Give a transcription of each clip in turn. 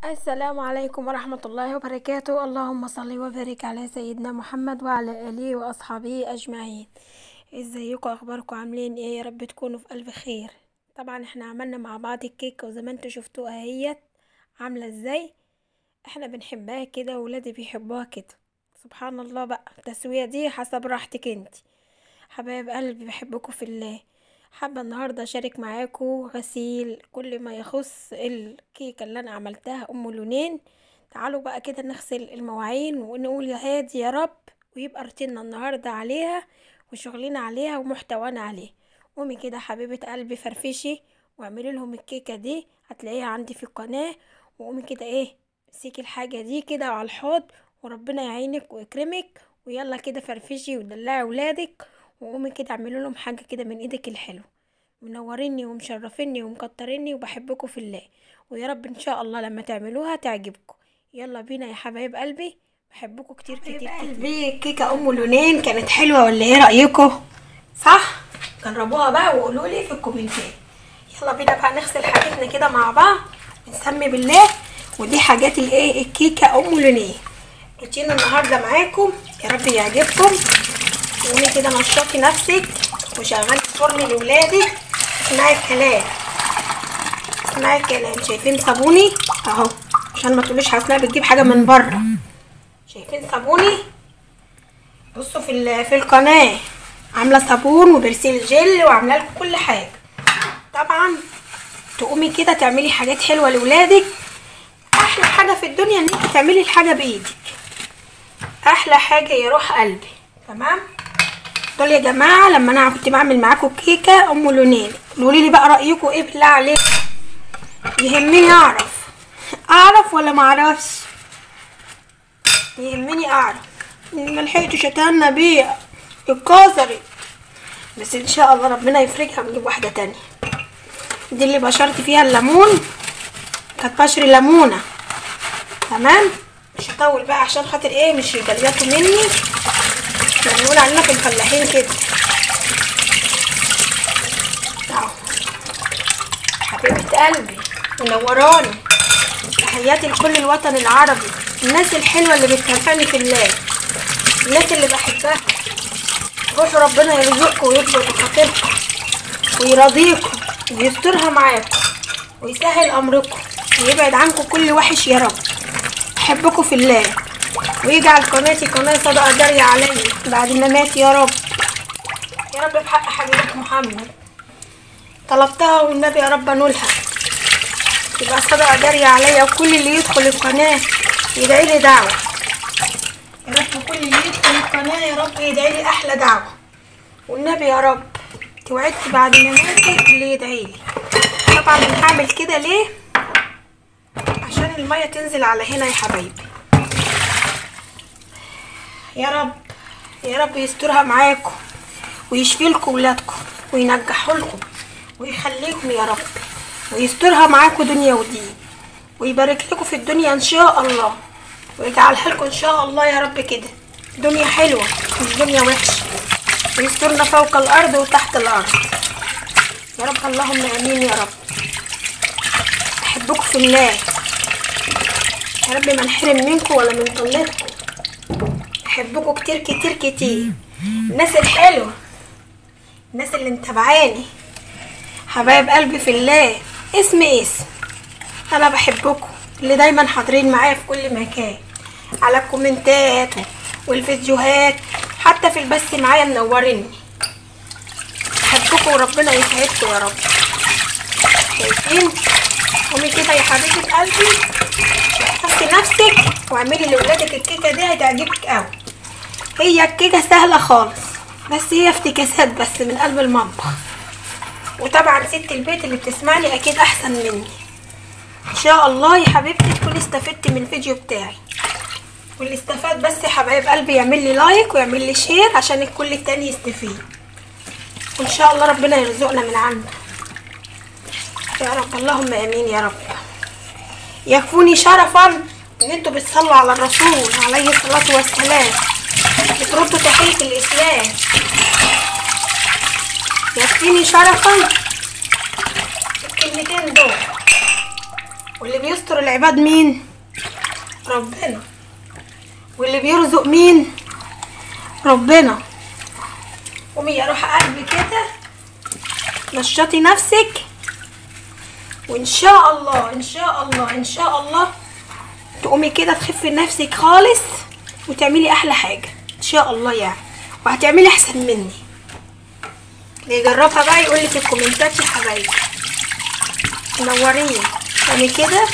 السلام عليكم ورحمة الله وبركاته اللهم صل وبارك على سيدنا محمد وعلى آله وأصحابه أجمعين ازيكم اخباركم عاملين ايه يا رب تكونوا في ألف خير طبعا احنا عملنا مع بعض الكيكة وزي ما انتوا شفتوها اهيت عاملة ازاي احنا بنحبها كده وولادي بيحبوها كده سبحان الله بقى التسوية دي حسب راحتك انتي حبايب قلبي بحبكم في الله حابة النهاردة أشارك معاكم غسيل كل ما يخص الكيكة اللي أنا عملتها أم لونين تعالوا بقى كده نغسل المواعين ونقول يا هادي يا رب ويبقى روتيننا النهاردة عليها وشغلنا عليها ومحتوانا عليه قومي كده حبيبة قلبي فرفشي واعملي لهم الكيكة دي هتلاقيها عندي في القناة وقومي كده ايه امسكي الحاجة دي كده على الحوض وربنا يعينك ويكرمك ويلا كده فرفشي ودلعي ولادك وقومي كده اعملي لهم حاجة كده من ايدك الحلو منوريني ومشرفيني ومكتريني وبحبكم في الله ويا رب ان شاء الله لما تعملوها تعجبكم يلا بينا يا حبايب قلبي بحبكم كتير كتير كتير قلبي كيكة ام لونين كانت حلوة ولا ايه رأيكم صح جربوها بقى وقولوا لي في الكومنتات يلا بينا بقى نغسل حاجتنا كده مع بعض ونسمي بالله ودي حاجات الايه الكيكة ام لونين روتين النهارده معاكم يا رب يعجبكم قومي كده نشطي نفسك وشغلي الفرن لولادك اسمعي الكلام اسمعي الكلام شايفين صابوني اهو عشان ما تقوليش حاسه بتجيب حاجه من بره شايفين صابوني بصوا في ال- في القناه عامله صابون وبرسيل جل وعامله لكم كل حاجه طبعا تقومي كده تعملي حاجات حلوه لاولادك احلى حاجه في الدنيا ان انت تعملي الحاجه بايدك احلى حاجه يا روح قلبي تمام دول يا جماعه لما انا كنت بعمل معاكم كيكه ام لونين قولوا لي بقى رايكم ايه بالله عليكم يهمني اعرف اعرف ولا ما اعرفش يهمني اعرف ما لحقتش اتهنى بيها اتكسرت بس ان شاء الله ربنا يفرجها ونجيب واحده تانية دي اللي بشرت فيها الليمون كانت بشر ليمونه تمام مش هطول بقى عشان خاطر ايه مش يجلياتوا مني احنا بنقول علينا في الفلاحين كده اهو حبيبة قلبي منوراني تحياتي لكل الوطن العربي الناس الحلوة اللي بتتابعني في الله الناس اللي بحبها روحوا ربنا يرزقكم ويكبر بخاطركم ويرضيكم ويسترها معاكم ويسهل امركم ويبعد عنكم كل وحش يا رب احبكم في الله ويجعل قناتي قناة صدقة جارية عليا بعد ما مات يا رب يا رب بحق حبيبك محمد طلبتها والنبي يا رب انولها تبقى صدقة جارية عليا وكل اللي يدخل القناة يدعي لي دعوة يا رب كل اللي يدخل القناة يا رب يدعي لي أحلى دعوة والنبي يا رب توعدت بعد ما ماتت اللي يدعي لي طبعا هعمل كده ليه عشان المية تنزل على هنا يا حبايبي يا رب يا رب يسترها معاكم ويشفي لكم ولادكم وينجحوا لكم ويخليكم يا رب ويسترها معاكم دنيا ودين ويبارك لكم في الدنيا ان شاء الله ويجعلها لكم ان شاء الله يا رب كده دنيا حلوه مش دنيا وحشه ويسترنا فوق الارض وتحت الارض يا رب اللهم امين يا رب احبكم في الله يا رب ما نحرم منكم ولا من طلتكم احبكم كتير كتير كتير الناس الحلوه الناس اللي متابعاني حبايب قلبي في الله اسم اسم انا بحبكم اللي دايما حاضرين معايا في كل مكان على الكومنتات والفيديوهات حتى في البث معايا منوريني بحبكم وربنا يسعدكم يا رب شايفين قومي كده يا حبيبه قلبي حطي نفسك واعملي لاولادك الكيكه دي هتعجبك قوي هي الكيكه سهله خالص بس هي افتكاسات بس من قلب المطبخ وطبعا ست البيت اللي بتسمعني اكيد احسن مني ان شاء الله يا حبيبتي تكوني استفدتي من الفيديو بتاعي واللي استفاد بس يا حبايب قلبي يعمل لي لايك ويعمل لي شير عشان الكل التاني يستفيد وان شاء الله ربنا يرزقنا من عنده يا رب اللهم امين يا رب يكفوني شرفا ان انتوا بتصلوا على الرسول عليه الصلاه والسلام بتردوا تحيه الاسلام يكفيني شرفا الكلمتين دول واللي بيستر العباد مين ربنا واللي بيرزق مين ربنا قومي يا روح قلبي كده نشطي نفسك وان شاء الله ان شاء الله ان شاء الله تقومي كده تخفي نفسك خالص وتعملي احلى حاجه ان شاء الله يعني وهتعملي احسن مني اللي يجربها بقى يقول لي في الكومنتات يا حبايبي منورين يعني كده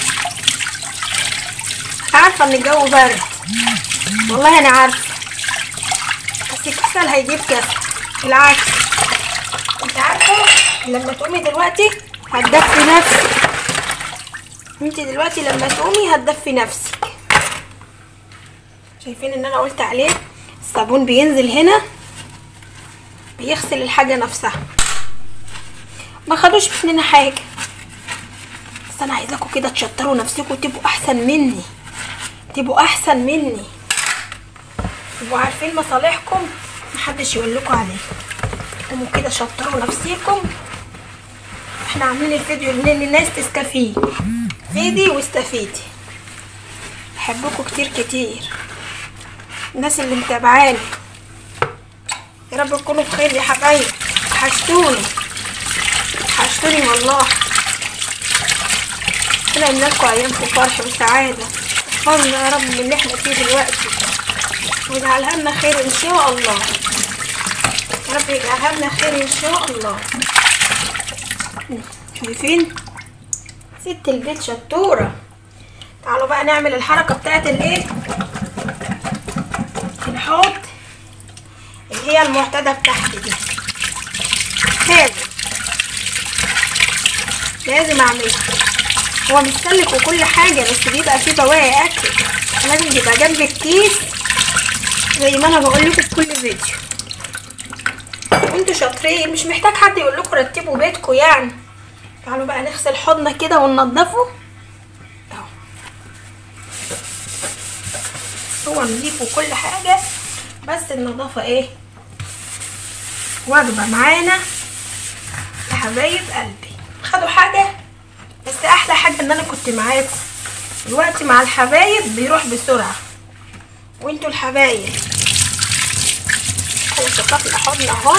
عارفه ان الجو برد والله انا عارفه بس الكسل هيجيب كسل بالعكس انت عارفه لما تقومي دلوقتي هتدفي نفسك انت دلوقتي لما تقومي هتدفي نفسك شايفين ان انا قلت عليه الصابون بينزل هنا بيغسل الحاجه نفسها ما خدوش مننا حاجه بس انا عايزاكم كده تشطروا نفسكم وتبقوا احسن مني تبقوا احسن مني تبقوا عارفين مصالحكم محدش يقول لكم عليه قوموا كده شطروا نفسيكم احنا عاملين الفيديو ان الناس تستفيد فيدي واستفيدي بحبكم كتير كتير الناس اللي متابعاني يا رب تكونوا بخير يا حبايبي وحشتوني وحشتوني والله ربنا يملى لكم ايامكم فرح وسعاده احفظنا يا رب من اللي احنا فيه دلوقتي ويجعلها لنا خير ان شاء الله يا رب يجعلها لنا خير ان شاء الله شايفين ست البيت شطوره تعالوا بقى نعمل الحركه بتاعت الايه الحوض اللي هي المعتدى بتاعتي دي لازم لازم اعملها هو متسلك وكل حاجة بس بيبقى فيه بواقي اكل لازم يبقى جنب الكيس زي ما انا بقول لكم في كل فيديو وانتوا شاطرين مش محتاج حد يقول لكم رتبوا بيتكم يعني تعالوا بقى نغسل حوضنا كده وننضفه اهو هو نضيف وكل حاجة بس النظافة ايه واجبة معانا يا حبايب قلبي خدوا حاجة بس احلى حاجة ان انا كنت معاكم الوقت مع الحبايب بيروح بسرعة وانتوا الحبايب خلاص قطعنا حضن اهو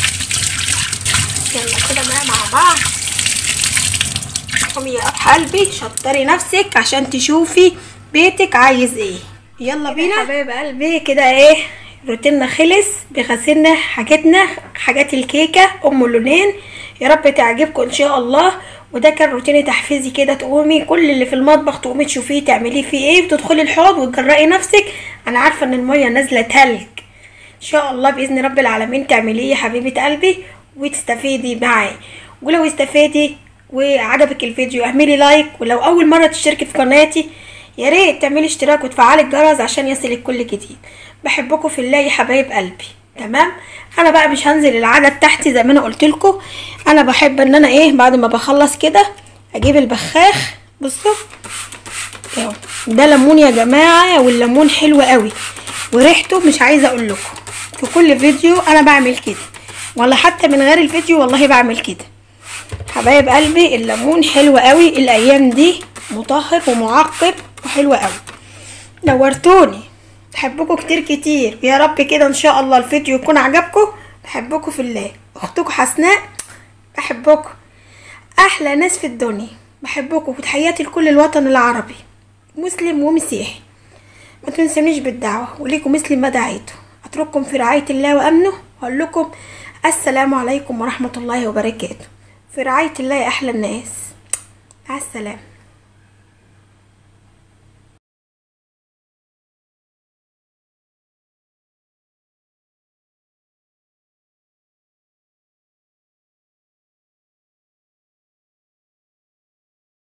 يلا كده بقى مع بعض قومي يا قلبي شطري نفسك عشان تشوفي بيتك عايز ايه يلا بينا حبايب قلبي كده ايه روتيننا خلص بغسلنا حاجاتنا حاجات الكيكه ام اللونين يا رب تعجبكم ان شاء الله وده كان روتيني تحفيزي كده تقومي كل اللي في المطبخ تقومي تشوفيه تعمليه فيه ايه وتدخلي الحوض وتجرأي نفسك انا عارفه ان الميه نازله تلج ان شاء الله باذن رب العالمين تعمليه يا حبيبه قلبي وتستفيدي معايا ولو استفادي وعجبك الفيديو اعملي لايك ولو اول مره تشتركي في قناتي يا ريت تعملي اشتراك وتفعلي الجرس عشان يصلك كل جديد بحبكم في الله يا حبايب قلبي تمام انا بقى مش هنزل العاده بتاعتي زي ما انا قلت لكم انا بحب ان انا ايه بعد ما بخلص كده اجيب البخاخ بصوا اهو ده ليمون يا جماعه والليمون حلو قوي وريحته مش عايزه اقول لكم في كل فيديو انا بعمل كده ولا حتى من غير الفيديو والله بعمل كده حبايب قلبي الليمون حلو قوي الايام دي مطهر ومعقب وحلو قوي نورتوني بحبكم كتير كتير ويا رب كده ان شاء الله الفيديو يكون عجبكم بحبكم في الله اختكم حسناء بحبكم احلى ناس في الدنيا بحبكم وتحياتي لكل الوطن العربي مسلم ومسيحي ما تنسونيش بالدعوة وليكم مثل ما دعيتوا اترككم في رعاية الله وامنه واقول لكم السلام عليكم ورحمة الله وبركاته في رعاية الله يا احلى الناس مع السلامة